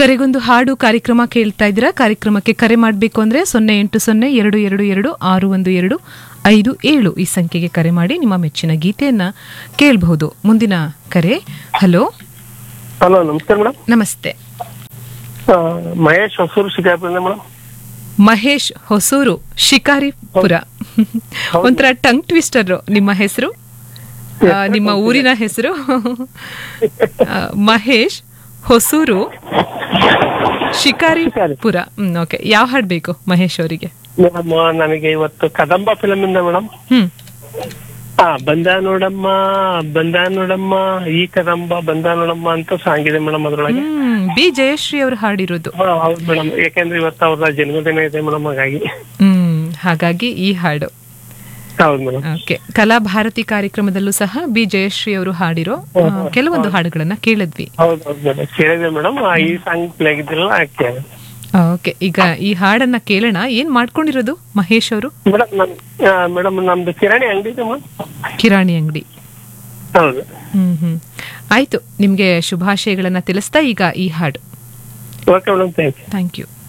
ಕರೆಗೊಂದು ಹಾಡು ಕಾರ್ಯಕ್ರಮ ಕೇಳ್ತಾ ಇದ್ದೀರಾ ಕಾರ್ಯಕ್ರಮಕ್ಕೆ ಕರೆ ಮಾಡಬೇಕು ಅಂದ್ರೆ ಸೊನ್ನೆ ಎಂಟು ಸೊನ್ನೆ ಎರಡು ಎರಡು ಎರಡು ಆರು ಒಂದು ಎರಡು ಐದು ಏಳು ಈ ಸಂಖ್ಯೆಗೆ ಕರೆ ಮಾಡಿ ನಿಮ್ಮ ಮೆಚ್ಚಿನ ಗೀತೆಯನ್ನ ಕೇಳಬಹುದು ಮುಂದಿನ ಕರೆ ಹಲೋ ಹಲೋ ನಮಸ್ಕಾರ ಮೇಡಮ್ ನಮಸ್ತೆ ಮಹೇಶ್ ಹೊಸೂರು ಶಿಕಾರಿಪುರದಿಂದ ಮೇಡಮ್ ಮಹೇಶ್ ಹೊಸೂರು ಶಿಕಾರಿಪುರ ಒಂಥರ ಟಂಗ್ ಟ್ವಿಸ್ಟರ್ ನಿಮ್ಮ ಹೆಸರು ಆ, ನಿಮ್ಮ ಊರಿನ ಹೆಸರು ಆ, ಮಹೇಶ್ ಹೊಸೂರು ಶಿಕಾರಿಪುರ ಹ್ಮ್ ಓಕೆ ಯಾವ ಹಾಡು ಬೇಕು ಮಹೇಶ್ ಅವರಿಗೆ ಮೇಡಮ್ ನನಗೆ ಇವತ್ತು ಕದಂಬ ಫಿಲಮ್ ಇಂದ ಮೇಡಮ್ ಹ್ಮ್ ಹಾ ಬಂದ ನೋಡಮ್ಮ ಬಂದ ನೋಡಮ್ಮ ಈ ಕದಂಬ ಬಂದ ನೋಡಮ್ಮ ಅಂತ ಸಾಂಗ್ ಇದೆ ಮೇಡಮ್ ಅದ್ರೊಳಗೆ ಹ್ಮ್ ಬಿ ಜಯಶ್ರೀ ಅವರು ಹಾಡಿರೋದು ಹಾ, ಹೌದು ಮೇಡಮ್ ಯಾಕಂದ್ರೆ ಇವತ್ತು ಅವ್ರ ಜನ್ಮದಿನ ಇದೆ ಮೇಡಮ್ ಹಾಗಾಗಿ ಹ್ಮ್ ಹಾಗಾಗಿ ಈ ಹಾಡು ಹೌದು ಮೇಡಮ್ ಓಕೆ ಕಲಾಭಾರತಿ ಕಾರ್ಯಕ್ರಮದಲ್ಲೂ ಸಹ ಬಿ ಜಯಶ್ರೀ ಅವರು ಹಾಡಿರೋ ಆ, ಕೆಲವೊಂದು ಹಾಡುಗಳನ್ನ ಕೇಳಿದ್ವಿ ಹೌದು ಹೌದು ಮೇಡಮ್ ಕೇಳಿದೆ ಮೇಡಮ್ ಈ ಸಾಂಗ್ ಪ್ಲೇ ಆಗಿದ್ರಲ್ಲ ಹಾಕ್ತೇವೆ ಓಕೆ ಈಗ ಈ ಹಾಡನ್ನ ಕೇಳೋಣ ಏನ್ ಮಾಡ್ಕೊಂಡಿರೋದು ಮಹೇಶ್ ಅವರು ಮೇಡಮ್ ನಮ್ ಮೇಡಮ್ ನಮ್ದು ಕಿರಾಣಿ ಅಂಗಡಿ ಇದೆ ಮೇಡಮ್ ಕಿರಾಣಿ ಅಂಗಡಿ ಹೌದು ಹ್ಮ್ ಹ್ಮ್ ಆಯ್ತು ನಿಮ್ಗೆ ಶುಭಾಶಯಗಳನ್ನ ತಿಳಿಸ್ತಾ ಈಗ ಈ ಹಾಡು okay madam thank you thank you